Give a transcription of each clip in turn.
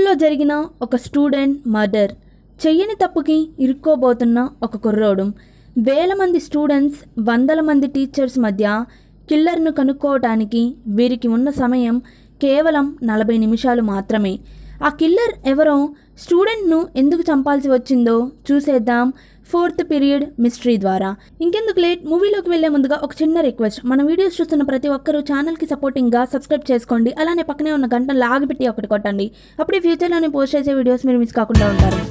క్లాస్లో జరిగిన ఒక స్టూడెంట్ మర్డర్ చెయ్యని తప్పుకి ఇరుక్కోబోతున్న ఒక కుర్రోడు వేల మంది స్టూడెంట్స్ వందల మంది టీచర్స్ మధ్య కిల్లర్ను కనుక్కోవటానికి వీరికి ఉన్న సమయం కేవలం నలభై నిమిషాలు మాత్రమే ఆ కిల్లర్ ఎవరో స్టూడెంట్ను ఎందుకు చంపాల్సి వచ్చిందో చూసేద్దాం ఫోర్త్ పీరియడ్ మిస్టరీ ద్వారా ఇంకెందుకు లేట్ మూవీలోకి వెళ్లే ముందుగా ఒక చిన్న రిక్వెస్ట్ మన వీడియోస్ చూస్తున్న ప్రతి ఒక్కరూ ఛానల్కి సపోర్టింగ్గా సబ్స్క్రైబ్ చేసుకోండి అలానే పక్కనే ఉన్న గంట లాగిపెట్టి ఒకటి కొట్టండి అప్పుడే ఫ్యూచర్లో నేను పోస్ట్ చేసే వీడియోస్ మీరు మిస్ కాకుండా ఉంటారు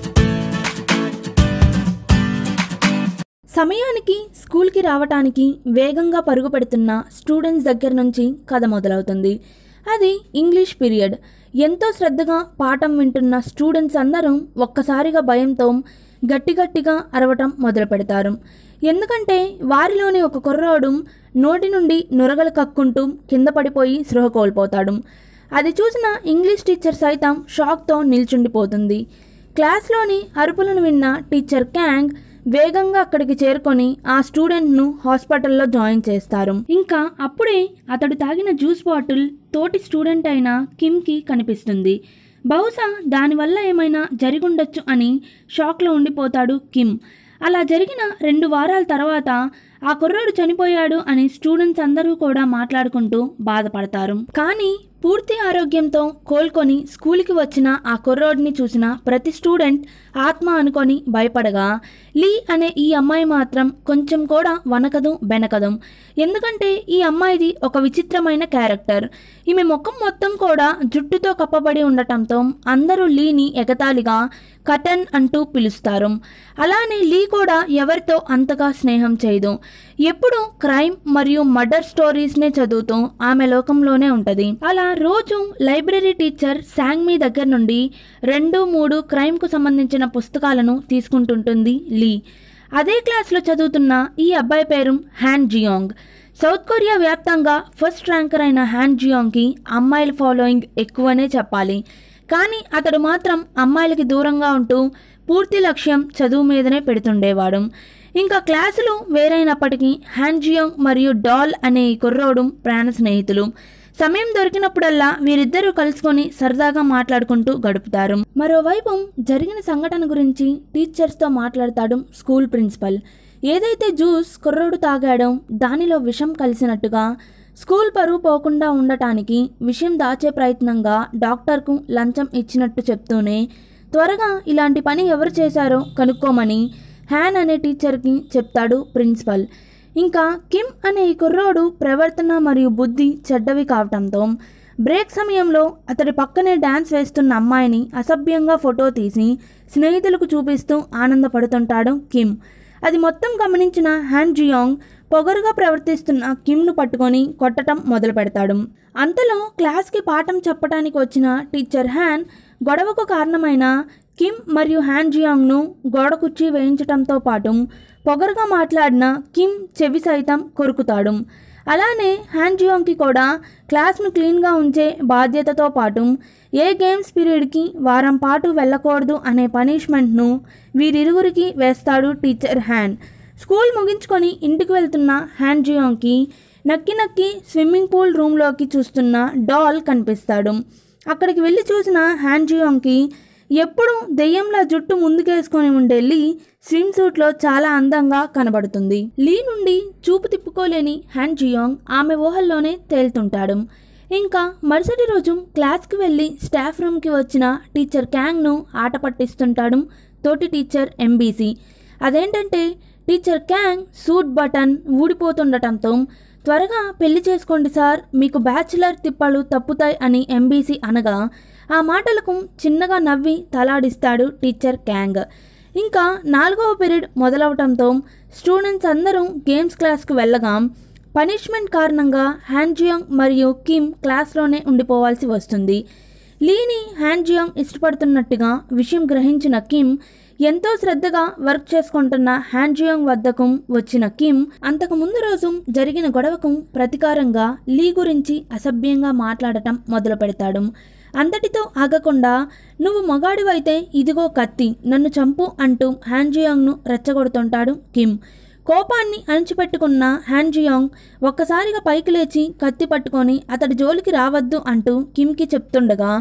సమయానికి స్కూల్కి రావటానికి వేగంగా పరుగు పెడుతున్న స్టూడెంట్స్ దగ్గర నుంచి కథ మొదలవుతుంది అది ఇంగ్లీష్ పీరియడ్ ఎంతో శ్రద్ధగా పాఠం వింటున్న స్టూడెంట్స్ అందరూ ఒక్కసారిగా భయంతో గట్టి గట్టిగా అరవటం మొదలు పెడతారు ఎందుకంటే వారిలోని ఒక కుర్రాడు నోటి నుండి నురగలు కక్కుంటూ కింద పడిపోయి స్పృహ కోల్పోతాడు అది చూసిన ఇంగ్లీష్ టీచర్ సైతం షాక్తో నిల్చుండిపోతుంది క్లాస్లోని అరుపులను విన్న టీచర్ క్యాంగ్ వేగంగా అక్కడికి చేరుకొని ఆ స్టూడెంట్ను హాస్పిటల్లో జాయిన్ చేస్తారు ఇంకా అప్పుడే అతడు తాగిన జ్యూస్ బాటిల్ తోటి స్టూడెంట్ అయిన కిమ్కి కనిపిస్తుంది బహుశా దానివల్ల ఏమైనా జరిగుండొచ్చు అని షాక్లో ఉండిపోతాడు కిమ్ అలా జరిగిన రెండు వారాల తర్వాత ఆ కుర్రాడు చనిపోయాడు అని స్టూడెంట్స్ అందరూ కూడా మాట్లాడుకుంటూ బాధపడతారు కానీ పూర్తి ఆరోగ్యంతో కోలుకొని స్కూల్కి వచ్చిన ఆ కుర్రోడిని చూసిన ప్రతి స్టూడెంట్ ఆత్మ అనుకొని భయపడగా లీ అనే ఈ అమ్మాయి మాత్రం కొంచెం కూడా వనకదు బెనకదు ఎందుకంటే ఈ అమ్మాయిది ఒక విచిత్రమైన క్యారెక్టర్ ఈమె ముఖం మొత్తం కూడా జుట్టుతో కప్పబడి ఉండటంతో అందరూ లీని ఎగతాళిగా కటన్ అంటూ పిలుస్తారు అలానే లీ కూడా ఎవరితో అంతగా స్నేహం చేయదు ఎప్పుడు క్రైమ్ మరియు మర్డర్ స్టోరీస్నే చదువుతూ ఆమె లోకంలోనే ఉంటుంది అలా రోజు లైబ్రరీ టీచర్ శాంగ్మీ దగ్గర నుండి రెండు మూడు క్రైమ్కు సంబంధించిన పుస్తకాలను తీసుకుంటుంటుంది లీ అదే క్లాస్లో చదువుతున్న ఈ అబ్బాయి పేరు హ్యాన్ జియాంగ్ సౌత్ కొరియా వ్యాప్తంగా ఫస్ట్ ర్యాంకర్ అయిన హ్యాన్ జియాంగ్కి అమ్మాయిల ఫాలోయింగ్ ఎక్కువనే చెప్పాలి కానీ అతడు మాత్రం అమ్మాయిలకి దూరంగా ఉంటూ పూర్తి లక్ష్యం చదువు మీదనే పెడుతుండేవాడు ఇంకా క్లాసులు వేరైనప్పటికీ హ్యాంజియోంగ్ మరియు డాల్ అనే ఈ కుర్రోడు ప్రాణ స్నేహితులు సమయం దొరికినప్పుడల్లా వీరిద్దరూ కలుసుకొని సరదాగా మాట్లాడుకుంటూ గడుపుతారు మరోవైపు జరిగిన సంఘటన గురించి టీచర్స్తో మాట్లాడతాడు స్కూల్ ప్రిన్సిపల్ ఏదైతే జ్యూస్ కుర్రోడు తాగాడో దానిలో విషం కలిసినట్టుగా స్కూల్ పరువు పోకుండా ఉండటానికి విషయం దాచే ప్రయత్నంగా డాక్టర్కు లంచం ఇచ్చినట్టు చెప్తూనే త్వరగా ఇలాంటి పని ఎవరు చేశారో కనుక్కోమని హ్యాన్ అనే టీచర్కి చెప్తాడు ప్రిన్సిపల్ ఇంకా కిమ్ అనే ఈ కుర్రోడు ప్రవర్తన మరియు బుద్ధి చెడ్డవి కావటంతో బ్రేక్ సమయంలో అతడి పక్కనే డ్యాన్స్ వేస్తున్న అమ్మాయిని అసభ్యంగా ఫోటో తీసి స్నేహితులకు చూపిస్తూ ఆనందపడుతుంటాడు కిమ్ అది మొత్తం గమనించిన హ్యాన్ జియాంగ్ పొగరుగా ప్రవర్తిస్తున్న కిమ్ను పట్టుకొని కొట్టడం మొదలు పెడతాడు అంతలో క్లాస్కి పాఠం చెప్పడానికి వచ్చిన టీచర్ హ్యాన్ గొడవకు కారణమైన కిమ్ మరియు హ్యాన్ జియాంగ్ను గోడ కుర్చీ వేయించడంతో పాటు పొగరుగా మాట్లాడిన కిమ్ చెవి సైతం కొరుకుతాడు అలానే హ్యాన్ జియాంగ్కి కూడా క్లాస్ను క్లీన్గా ఉంచే బాధ్యతతో పాటు ఏ గేమ్స్ పీరియడ్కి వారం పాటు వెళ్ళకూడదు అనే పనిష్మెంట్ను వీరిరువురికి వేస్తాడు టీచర్ హ్యాన్ స్కూల్ ముగించుకొని ఇంటికి వెళ్తున్న హ్యాన్ జియాంగ్కి నక్కి నక్కి స్విమ్మింగ్ పూల్ రూమ్లోకి చూస్తున్న డాల్ కనిపిస్తాడు అక్కడికి వెళ్ళి చూసిన హ్యాన్ జియాంగ్కి ఎప్పుడు దెయ్యంలా జుట్టు ముందుకేసుకొని ఉండే లీ స్విమ్ సూట్లో చాలా అందంగా కనబడుతుంది లీ నుండి చూపు తిప్పుకోలేని హ్యాన్ జియాంగ్ ఆమె ఊహల్లోనే తేలుతుంటాడు ఇంకా మరుసటి రోజు క్లాస్కి వెళ్ళి స్టాఫ్ రూమ్కి వచ్చిన టీచర్ క్యాంగ్ను ఆట పట్టిస్తుంటాడు తోటి టీచర్ ఎంబీసీ అదేంటంటే టీచర్ క్యాంగ్ సూట్ బటన్ ఊడిపోతుండటంతో త్వరగా పెళ్లి చేసుకోండి సార్ మీకు బ్యాచిలర్ తిప్పలు తప్పుతాయి అని ఎంబీసీ అనగా ఆ మాటలకు చిన్నగా నవ్వి తలాడిస్తాడు టీచర్ క్యాంగ్ ఇంకా నాలుగవ పీరియడ్ మొదలవటంతో స్టూడెంట్స్ అందరూ గేమ్స్ క్లాస్కు వెళ్ళగా పనిష్మెంట్ కారణంగా హ్యాంజియాంగ్ మరియు కిమ్ క్లాస్లోనే ఉండిపోవాల్సి వస్తుంది లీని హ్యాంజియాంగ్ ఇష్టపడుతున్నట్టుగా విషయం గ్రహించిన కిమ్ ఎంతో శ్రద్ధగా వర్క్ చేసుకుంటున్న హ్యాంజియాంగ్ వద్దకు వచ్చిన కిమ్ అంతకు ముందు రోజు జరిగిన గొడవకు ప్రతీకారంగా లీ గురించి అసభ్యంగా మాట్లాడటం మొదలు పెడతాడు అంతటితో ఆగకుండా నువ్వు మగాడివైతే ఇదిగో కత్తి నన్ను చంపు అంటూ హ్యాంజియాంగ్ను రెచ్చగొడుతుంటాడు కిమ్ కోపాన్ని అణిచిపెట్టుకున్న హ్యాంజియాంగ్ ఒక్కసారిగా పైకి లేచి కత్తి పట్టుకొని అతడి జోలికి రావద్దు అంటూ కిమ్కి చెప్తుండగా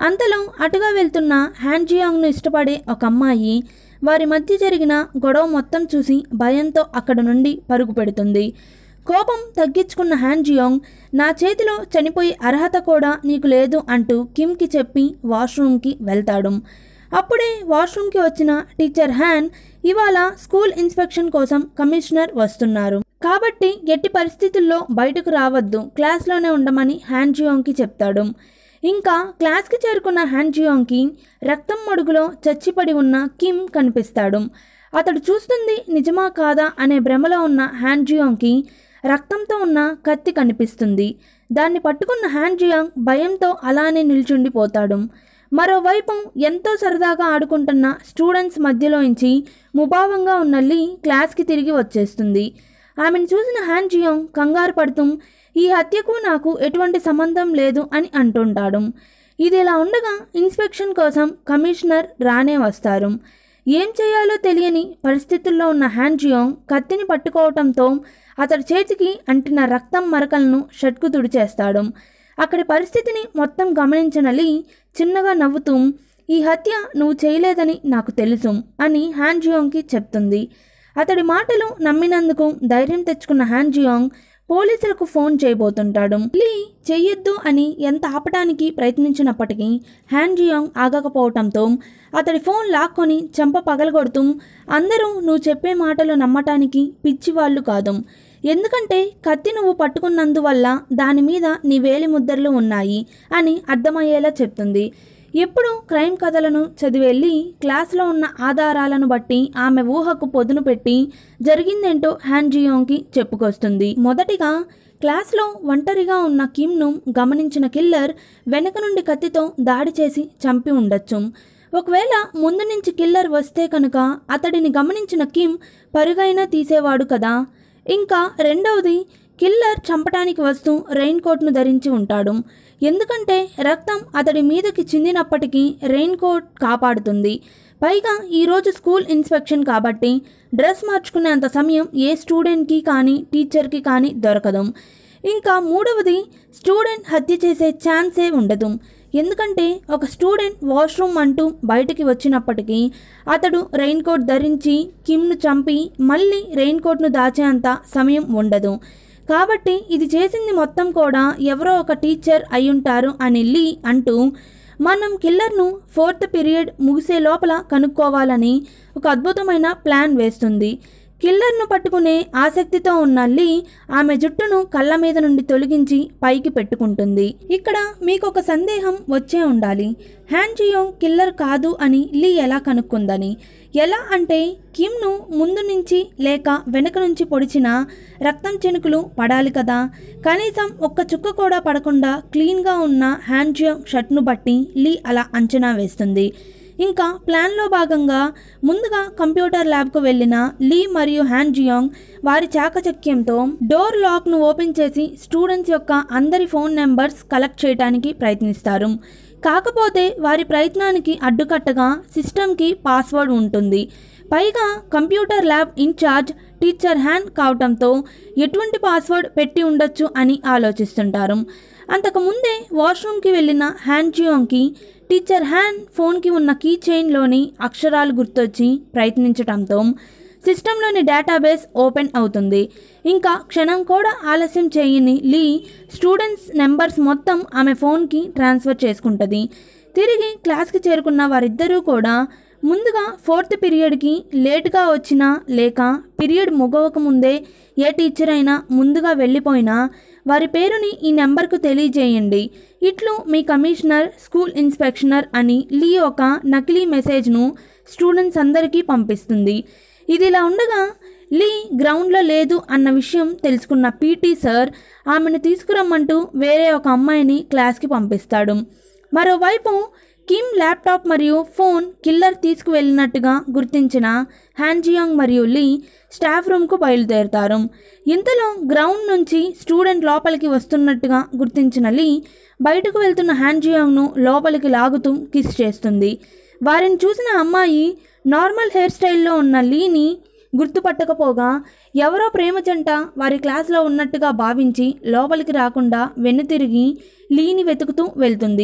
అంతలో అటుగా వెళ్తున్న హ్యాన్జియాంగ్ను ఇష్టపడే ఒక అమ్మాయి వారి మధ్య జరిగిన గొడవ మొత్తం చూసి భయంతో అక్కడ నుండి పరుగు పెడుతుంది కోపం తగ్గించుకున్న హ్యాన్జియాంగ్ నా చేతిలో చనిపోయే అర్హత కూడా నీకు లేదు అంటూ కిమ్కి చెప్పి వాష్రూమ్కి వెళ్తాడు అప్పుడే వాష్రూమ్కి వచ్చిన టీచర్ హ్యాన్ ఇవాళ స్కూల్ ఇన్స్పెక్షన్ కోసం కమిషనర్ వస్తున్నారు కాబట్టి ఎట్టి పరిస్థితుల్లో బయటకు రావద్దు క్లాస్లోనే ఉండమని హ్యాన్జియాంగ్కి చెప్తాడు ఇంకా క్లాస్కి చేరుకున్న హ్యాన్జియాంగ్కి రక్తం మడుగులో చచ్చిపడి ఉన్న కిమ్ కనిపిస్తాడు అతడు చూస్తుంది నిజమా కాదా అనే భ్రమలో ఉన్న హ్యాన్జియాంగ్కి రక్తంతో ఉన్న కత్తి కనిపిస్తుంది దాన్ని పట్టుకున్న హ్యాన్జియాంగ్ భయంతో అలానే నిల్చుండిపోతాడు మరోవైపు ఎంతో సరదాగా ఆడుకుంటున్న స్టూడెంట్స్ మధ్యలోంచి ముభావంగా ఉన్న లీ క్లాస్కి తిరిగి వచ్చేస్తుంది ఆమెను చూసిన హ్యాన్జియాంగ్ కంగారు పడుతూ ఈ హత్యకు నాకు ఎటువంటి సంబంధం లేదు అని అంటుంటాడు ఇది ఇలా ఉండగా ఇన్స్పెక్షన్ కోసం కమిషనర్ రానే వస్తారు ఏం చేయాలో తెలియని పరిస్థితుల్లో ఉన్న హ్యాన్జియాంగ్ కత్తిని పట్టుకోవటంతో అతడి చేతికి అంటిన రక్తం మరకలను షట్కు తుడిచేస్తాడు అక్కడి పరిస్థితిని మొత్తం గమనించిన లీ చిన్నగా నవ్వుతూ ఈ హత్య నువ్వు చేయలేదని నాకు తెలుసు అని హ్యాన్జియాంగ్కి చెప్తుంది అతడి మాటలు నమ్మినందుకు ధైర్యం తెచ్చుకున్న హ్యాన్జియాంగ్ పోలీసులకు ఫోన్ చేయబోతుంటాడు లీ చెయ్యొద్దు అని ఎంత ఆపటానికి ప్రయత్నించినప్పటికీ హ్యాన్జియాంగ్ ఆగకపోవటంతో అతడి ఫోన్ లాక్కొని చెంప పగలగొడుతూ అందరూ నువ్వు చెప్పే మాటలు నమ్మటానికి పిచ్చివాళ్ళు కాదు ఎందుకంటే కత్తి నువ్వు పట్టుకున్నందువల్ల దాని మీద నీ వేలి ముద్రలు ఉన్నాయి అని అర్థమయ్యేలా చెప్తుంది ఎప్పుడు క్రైమ్ కథలను చదివెళ్ళి క్లాస్లో ఉన్న ఆధారాలను బట్టి ఆమె ఊహకు పొదును పెట్టి జరిగిందేంటో హ్యాన్జియోంగ్కి చెప్పుకొస్తుంది మొదటిగా క్లాస్లో ఒంటరిగా ఉన్న కిమ్ను గమనించిన కిల్లర్ వెనక నుండి కత్తితో దాడి చేసి చంపి ఉండొచ్చు ఒకవేళ ముందు నుంచి కిల్లర్ వస్తే కనుక అతడిని గమనించిన కిమ్ పరుగైనా తీసేవాడు కదా ఇంకా రెండవది కిల్లర్ చంపటానికి వస్తూ రెయిన్ కోట్ను ధరించి ఉంటాడు ఎందుకంటే రక్తం అతడి మీదకి చిందినప్పటికీ రెయిన్ కోట్ కాపాడుతుంది పైగా ఈరోజు స్కూల్ ఇన్స్పెక్షన్ కాబట్టి డ్రెస్ మార్చుకునేంత సమయం ఏ స్టూడెంట్కి కానీ టీచర్కి కానీ దొరకదు ఇంకా మూడవది స్టూడెంట్ హత్య చేసే ఛాన్సే ఉండదు ఎందుకంటే ఒక స్టూడెంట్ వాష్రూమ్ అంటూ బయటికి వచ్చినప్పటికీ అతడు రెయిన్ కోట్ ధరించి కిమ్ను చంపి మళ్ళీ రెయిన్ కోట్ను దాచేంత సమయం ఉండదు కాబట్టి ఇది చేసింది మొత్తం కూడా ఎవరో ఒక టీచర్ అయ్యుంటారు అని లీ అంటూ మనం కిల్లర్ను ఫోర్త్ పీరియడ్ ముగిసే లోపల కనుక్కోవాలని ఒక అద్భుతమైన ప్లాన్ వేస్తుంది కిల్లర్ను పట్టుకునే ఆసక్తితో ఉన్న లీ ఆమె జుట్టును కళ్ళ మీద నుండి తొలగించి పైకి పెట్టుకుంటుంది ఇక్కడ మీకు ఒక సందేహం వచ్చే ఉండాలి హ్యాన్జియోంగ్ కిల్లర్ కాదు అని లీ ఎలా కనుక్కుందని ఎలా అంటే కిమ్ను ముందు నుంచి లేక వెనుక నుంచి పొడిచిన రక్తం చెనుకులు పడాలి కదా కనీసం ఒక్క చుక్క కూడా పడకుండా క్లీన్గా ఉన్న హ్యాండ్జియోంగ్ షర్ట్ను బట్టి లీ అలా అంచనా వేస్తుంది ఇంకా ప్లాన్లో భాగంగా ముందుగా కంప్యూటర్ ల్యాబ్కు వెళ్ళిన లీ మరియు హ్యాన్జియాంగ్ వారి చాకచక్యంతో డోర్ లాక్ను ఓపెన్ చేసి స్టూడెంట్స్ యొక్క అందరి ఫోన్ నెంబర్స్ కలెక్ట్ చేయడానికి ప్రయత్నిస్తారు కాకపోతే వారి ప్రయత్నానికి అడ్డుకట్టగా సిస్టమ్కి పాస్వర్డ్ ఉంటుంది పైగా computer lab incharge teacher Han కావటంతో ఎటువంటి పాస్వర్డ్ పెట్టి ఉండొచ్చు అని ఆలోచిస్తుంటారు అంతకుముందే వాష్రూమ్కి వెళ్ళిన హ్యాన్ జియోంగ్కి టీచర్ హ్యాన్ ఫోన్కి ఉన్న కీ చైన్లోని అక్షరాలు గుర్తొచ్చి ప్రయత్నించడంతో సిస్టంలోని డేటాబేస్ ఓపెన్ అవుతుంది ఇంకా క్షణం కూడా ఆలస్యం చేయని లీ స్టూడెంట్స్ నెంబర్స్ మొత్తం ఆమె ఫోన్కి ట్రాన్స్ఫర్ చేసుకుంటుంది తిరిగి క్లాస్కి చేరుకున్న వారిద్దరూ కూడా ముందుగా ఫోర్త్ పీరియడ్కి లేట్గా వచ్చినా లేక పీరియడ్ ముగవక ముందే ఏ టీచర్ అయినా ముందుగా వెళ్ళిపోయినా వారి పేరుని ఈ నెంబర్కు తెలియజేయండి ఇట్లు మీ కమిషనర్ స్కూల్ ఇన్స్పెక్షనర్ అని లీ ఒక నకిలీ మెసేజ్ను స్టూడెంట్స్ అందరికీ పంపిస్తుంది ఇది ఇలా ఉండగా లీ గ్రౌండ్లో లేదు అన్న విషయం తెలుసుకున్న పీటీ సార్ ఆమెను తీసుకురమ్మంటూ వేరే ఒక అమ్మాయిని క్లాస్కి పంపిస్తాడు మరోవైపు కిమ్ ల్యాప్టాప్ మరియు ఫోన్ కిల్లర్ తీసుకువెళ్ళినట్టుగా గుర్తించిన హ్యాన్జియాంగ్ మరియు లీ స్టాఫ్ రూమ్కు బయలుదేరుతారు ఇంతలో గ్రౌండ్ నుంచి స్టూడెంట్ లోపలికి వస్తున్నట్టుగా గుర్తించిన లీ బయటకు వెళ్తున్న హ్యాన్జియాంగ్ను లోపలికి లాగుతూ కిస్ చేస్తుంది వారిని చూసిన అమ్మాయి నార్మల్ హెయిర్ స్టైల్లో ఉన్న లీని గుర్తుపట్టకపోగా ఎవరో ప్రేమ జంట వారి క్లాస్లో ఉన్నట్టుగా భావించి లోపలికి రాకుండా వెన్నుతిరిగి లీని వెతుకుతూ వెళ్తుంది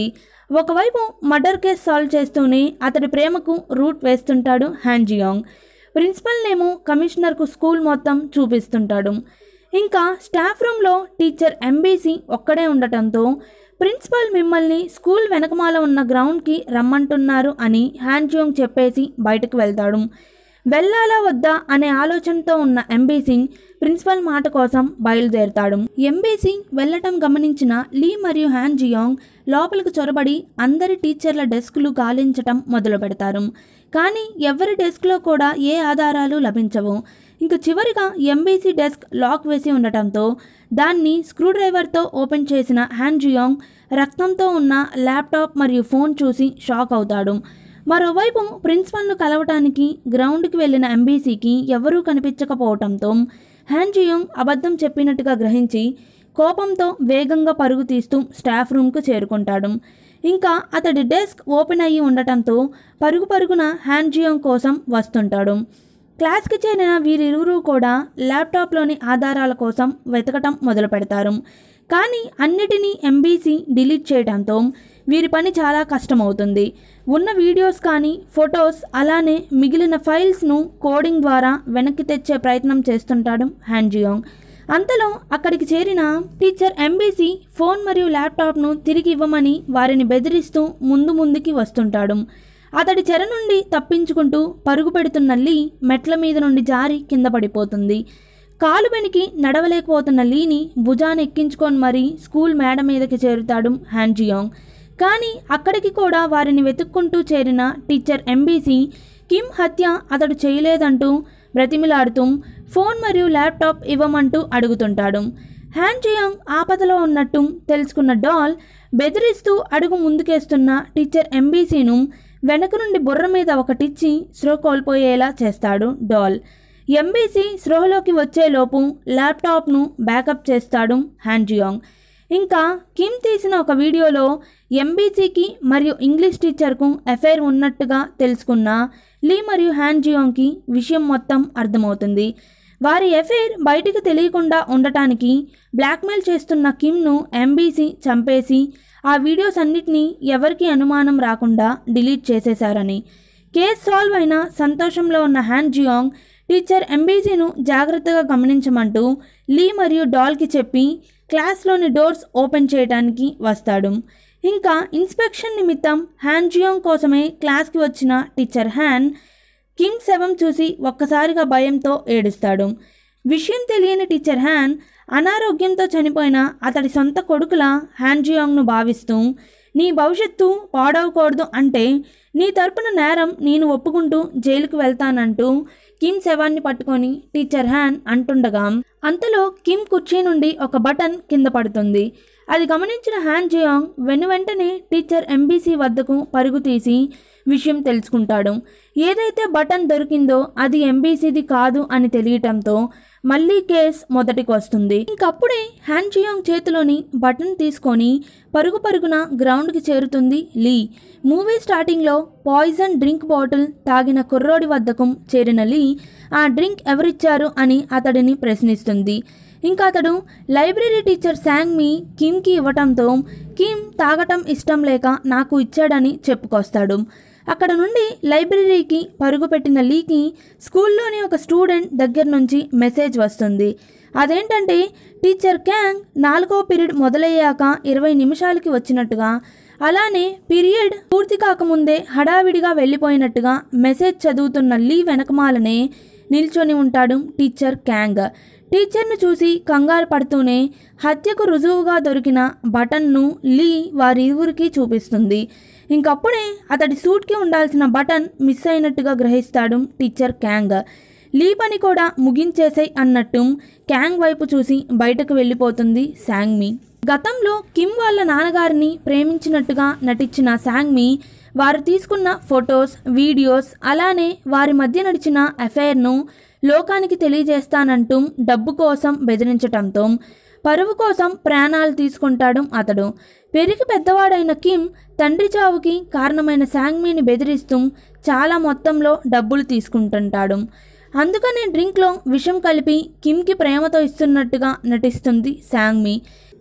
ఒకవైపు మర్డర్ కేసు సాల్వ్ చేస్తూనే అతడి ప్రేమకు రూట్ వేస్తుంటాడు హ్యాంజియాంగ్ ప్రిన్సిపల్నేమో కమిషనర్కు స్కూల్ మొత్తం చూపిస్తుంటాడు ఇంకా స్టాఫ్ రూమ్లో టీచర్ ఎంబీసీ ఒక్కడే ఉండటంతో ప్రిన్సిపల్ మిమ్మల్ని స్కూల్ వెనకమాల ఉన్న గ్రౌండ్కి రమ్మంటున్నారు అని హ్యాంజియోంగ్ చెప్పేసి బయటకు వెళ్తాడు వెళ్ళాలా వద్దా అనే ఆలోచనతో ఉన్న ఎంబీసీ ప్రిన్సిపల్ మాట కోసం బయలుదేరుతాడు ఎంబీసీ వెళ్ళటం గమనించిన లీ మరియు హ్యాన్ జియాంగ్ లోపలికి చొరబడి అందరి టీచర్ల డెస్క్లు గాలించటం మొదలు పెడతారు కానీ ఎవరి డెస్క్లో కూడా ఏ ఆధారాలు లభించవు ఇంక చివరిగా ఎంబీసీ డెస్క్ లాక్ వేసి ఉండటంతో దాన్ని స్క్రూ డ్రైవర్తో ఓపెన్ చేసిన హ్యాన్ జియాంగ్ రక్తంతో ఉన్న ల్యాప్టాప్ మరియు ఫోన్ చూసి షాక్ అవుతాడు మరోవైపు ప్రిన్సిపల్ను కలవటానికి గ్రౌండ్కి వెళ్ళిన ఎంబీసీకి ఎవరూ కనిపించకపోవటంతో హ్యాన్ జియోంగ్ అబద్ధం చెప్పినట్టుగా గ్రహించి కోపంతో వేగంగా పరుగు తీస్తూ స్టాఫ్ రూమ్కు చేరుకుంటాడు ఇంకా అతడి డెస్క్ ఓపెన్ అయ్యి ఉండటంతో పరుగు పరుగున హ్యాన్ జియోంగ్ కోసం వస్తుంటాడు క్లాస్కి చేరిన వీరిరువురు కూడా ల్యాప్టాప్లోని ఆధారాల కోసం వెతకటం మొదలు పెడతారు కానీ అన్నిటినీ ఎంబీసీ డిలీట్ చేయడంతో వీరి పని చాలా కష్టమవుతుంది ఉన్న వీడియోస్ కానీ ఫొటోస్ అలానే మిగిలిన ఫైల్స్ను కోడింగ్ ద్వారా వెనక్కి తెచ్చే ప్రయత్నం చేస్తుంటాడు హ్యాంజియోంగ్ అంతలో అక్కడికి చేరిన టీచర్ ఎంబీసీ ఫోన్ మరియు ల్యాప్టాప్ను తిరిగి ఇవ్వమని వారిని బెదిరిస్తూ ముందు ముందుకి వస్తుంటాడు అతడి చెర నుండి తప్పించుకుంటూ పరుగు పెడుతున్న లీ మెట్ల మీద నుండి జారి కింద పడిపోతుంది కాలు వెనికి నడవలేకపోతున్న లీని భుజాన్ని ఎక్కించుకొని మరీ స్కూల్ మేడ మీదకి చేరుతాడు హ్యాంజియోంగ్ కానీ అక్కడికి కూడా వారిని వెతుక్కుంటూ చేరిన టీచర్ ఎంబీసీ కిమ్ హత్య అతడు చేయలేదంటూ బ్రతిమిలాడుతూ ఫోన్ మరియు ల్యాప్టాప్ ఇవ్వమంటూ అడుగుతుంటాడు హ్యాన్ జియాంగ్ ఆపదలో ఉన్నట్టు తెలుసుకున్న డాల్ బెదిరిస్తూ అడుగు ముందుకేస్తున్న టీచర్ ఎంబీసీను వెనక నుండి బుర్ర మీద ఒకటిచ్చి స్రో కోల్పోయేలా చేస్తాడు డాల్ ఎంబీసీ స్పృహలోకి వచ్చేలోపు ల్యాప్టాప్ను బ్యాకప్ చేస్తాడు హ్యాన్ జియాంగ్ ఇంకా కిమ్ తీసిన ఒక వీడియోలో ఎంబీసీకి మరియు ఇంగ్లీష్ టీచర్కు అఫైర్ ఉన్నట్టుగా తెలుసుకున్న లీ మరియు హ్యాన్ జియోంగ్కి విషయం మొత్తం అర్థమవుతుంది వారి అఫైర్ బయటికి తెలియకుండా ఉండటానికి బ్లాక్మెయిల్ చేస్తున్న కిమ్ను ఎంబీసీ చంపేసి ఆ వీడియోస్ అన్నిటినీ ఎవరికి అనుమానం రాకుండా డిలీట్ చేసేశారని కేస్ సాల్వ్ అయిన సంతోషంలో ఉన్న హ్యాన్ జియాంగ్ టీచర్ ఎంబీసీను జాగ్రత్తగా గమనించమంటూ లీ మరియు డాల్కి చెప్పి క్లాస్లోని డోర్స్ ఓపెన్ చేయడానికి వస్తాడు ఇంకా ఇన్స్పెక్షన్ నిమిత్తం హ్యాన్ జియాంగ్ కోసమే క్లాస్కి వచ్చిన టీచర్ హ్యాన్ కిమ్ శవం చూసి ఒక్కసారిగా భయంతో ఏడుస్తాడు విషయం తెలియని టీచర్ హ్యాన్ అనారోగ్యంతో చనిపోయిన అతడి సొంత కొడుకుల హ్యాన్ జియాంగ్ను భావిస్తూ నీ భవిష్యత్తు పాడవకూడదు అంటే నీ తరపున నేరం నేను ఒప్పుకుంటూ జైలుకు వెళ్తానంటూ కిమ్ శవాన్ని పట్టుకొని టీచర్ హ్యాన్ అంటుండగా అంతలో కిమ్ కుర్చీ నుండి ఒక బటన్ కింద పడుతుంది అది గమనించిన హ్యాన్ జియాంగ్ వెను వెంటనే టీచర్ ఎంబీసీ వద్దకు పరుగు తీసి విషయం తెలుసుకుంటాడు ఏదైతే బటన్ దొరికిందో అది ఎంబీసీది కాదు అని తెలియటంతో మళ్ళీ కేస్ మొదటికి వస్తుంది ఇంకప్పుడే హ్యాన్ జియాంగ్ చేతిలోని బటన్ తీసుకొని పరుగు పరుగున గ్రౌండ్కి చేరుతుంది లీ మూవీ స్టార్టింగ్లో పాయిజన్ డ్రింక్ బాటిల్ తాగిన కుర్రోడి వద్దకు చేరిన లీ ఆ డ్రింక్ ఎవరిచ్చారు అని అతడిని ప్రశ్నిస్తుంది ఇంకా అతడు లైబ్రరీ టీచర్ శాంగ్మి కిమ్కి ఇవ్వటంతో కిమ్ తాగటం ఇష్టం లేక నాకు ఇచ్చాడని చెప్పుకొస్తాడు అక్కడ నుండి లైబ్రరీకి పరుగుపెట్టిన లీకి స్కూల్లోని ఒక స్టూడెంట్ దగ్గర నుంచి మెసేజ్ వస్తుంది అదేంటంటే టీచర్ క్యాంగ్ నాలుగో పీరియడ్ మొదలయ్యాక ఇరవై నిమిషాలకి వచ్చినట్టుగా అలానే పీరియడ్ పూర్తి కాకముందే హడావిడిగా వెళ్ళిపోయినట్టుగా మెసేజ్ చదువుతున్న లీ వెనకమాలనే నిల్చొని ఉంటాడు టీచర్ క్యాంగ్ టీచర్ను చూసి కంగారు పడుతూనే హత్యకు రుజువుగా దొరికిన బటన్ను లీ వారిరువురికి చూపిస్తుంది ఇంకప్పుడే అతడి సూట్కి ఉండాల్సిన బటన్ మిస్ అయినట్టుగా గ్రహిస్తాడు టీచర్ క్యాంగ్ లీ పని కూడా ముగించేసాయి అన్నట్టు క్యాంగ్ వైపు చూసి బయటకు వెళ్ళిపోతుంది శాంగ్మి గతంలో కిమ్ వాళ్ళ నాన్నగారిని ప్రేమించినట్టుగా నటించిన శాంగ్మి వారు తీసుకున్న ఫొటోస్ వీడియోస్ అలానే వారి మధ్య నడిచిన అఫైర్ను లోకానికి తెలియజేస్తానంటూ డబ్బు కోసం బెదిరించటంతో పరువు కోసం ప్రాణాలు తీసుకుంటాడు అతడు పెరిగి పెద్దవాడైన కిమ్ తండ్రి చావుకి కారణమైన శాంగ్మీని బెదిరిస్తూ చాలా మొత్తంలో డబ్బులు తీసుకుంటుంటాడు అందుకనే డ్రింక్లో విషం కలిపి కిమ్కి ప్రేమతో ఇస్తున్నట్టుగా నటిస్తుంది శాంగ్మి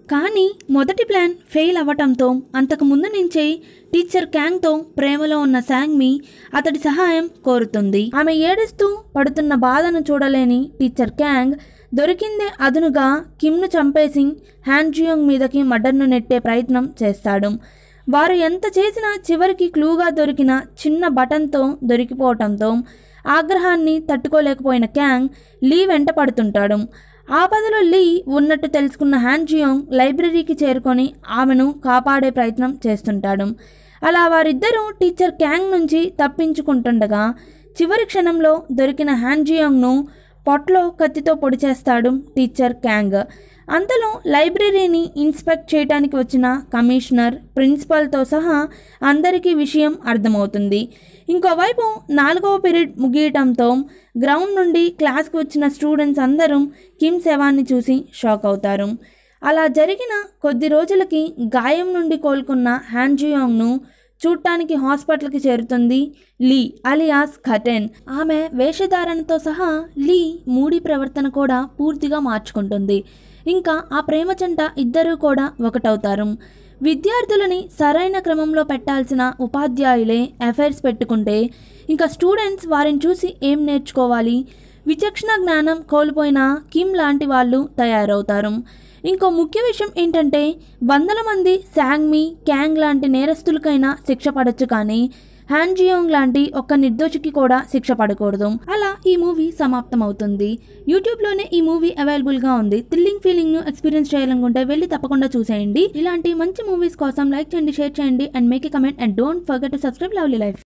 కానీ మొదటి ప్లాన్ ఫెయిల్ అవ్వటంతో అంతకు ముందు నుంచే టీచర్ క్యాంగ్తో ప్రేమలో ఉన్న శాంగ్మి అతడి సహాయం కోరుతుంది ఆమె ఏడుస్తూ పడుతున్న బాధను చూడలేని టీచర్ క్యాంగ్ దొరికిందే అదునుగా కిమ్ను చంపేసి హ్యాండ్జియోంగ్ మీదకి మర్డర్ను నెట్టే ప్రయత్నం చేస్తాడు వారు ఎంత చేసినా చివరికి క్లూగా దొరికిన చిన్న బటన్తో దొరికిపోవటంతో ఆగ్రహాన్ని తట్టుకోలేకపోయిన క్యాంగ్ లీ వెంట పడుతుంటాడు ఆపదలో లీ ఉన్నట్టు తెలుసుకున్న హ్యాండ్జియోంగ్ లైబ్రరీకి చేరుకొని ఆమెను కాపాడే ప్రయత్నం చేస్తుంటాడు అలా వారిద్దరూ టీచర్ క్యాంగ్ నుంచి తప్పించుకుంటుండగా చివరి క్షణంలో దొరికిన హ్యాండ్జియోంగ్ను పొట్లో కత్తితో పొడి చేస్తాడు టీచర్ క్యాంగ్ అంతలో లైబ్రరీని ఇన్స్పెక్ట్ చేయడానికి వచ్చిన కమిషనర్ ప్రిన్సిపల్తో సహా అందరికీ విషయం అర్థమవుతుంది ఇంకోవైపు నాలుగవ పీరియడ్ ముగియటంతో గ్రౌండ్ నుండి క్లాస్కి వచ్చిన స్టూడెంట్స్ అందరూ కిమ్ శవాన్ని చూసి షాక్ అవుతారు అలా జరిగిన కొద్ది రోజులకి గాయం నుండి కోలుకున్న హ్యాండ్జియోంగ్ను చూడటానికి హాస్పిటల్కి చేరుతుంది లీ అలియాస్ ఖటెన్ ఆమె వేషధారణతో సహా లీ మూడి ప్రవర్తన కూడా పూర్తిగా మార్చుకుంటుంది ఇంకా ఆ ప్రేమ జంట ఇద్దరూ కూడా ఒకటవుతారు విద్యార్థులని సరైన క్రమంలో పెట్టాల్సిన ఉపాధ్యాయులే అఫైర్స్ పెట్టుకుంటే ఇంకా స్టూడెంట్స్ వారిని చూసి ఏం నేర్చుకోవాలి విచక్షణ జ్ఞానం కోల్పోయిన కిమ్ లాంటి వాళ్ళు తయారవుతారు ఇంకో ముఖ్య విషయం ఏంటంటే వందల మంది శాంగ్మి క్యాంగ్ లాంటి నేరస్తులకైనా శిక్ష పడొచ్చు కానీ హ్యాంజియోంగ్ లాంటి ఒక్క నిర్దోషికి కూడా శిక్ష పడకూడదు అలా ఈ మూవీ సమాప్తం అవుతుంది యూట్యూబ్లోనే ఈ మూవీ అవైలబుల్గా ఉంది థ్రిల్లింగ్ ఫీలింగ్ను ఎక్స్పీరియన్స్ చేయాలనుకుంటే వెళ్ళి తప్పకుండా చూసేయండి ఇలాంటి మంచి మూవీస్ కోసం లైక్ చేయండి షేర్ చేయండి and make a comment and don't forget to subscribe lovely life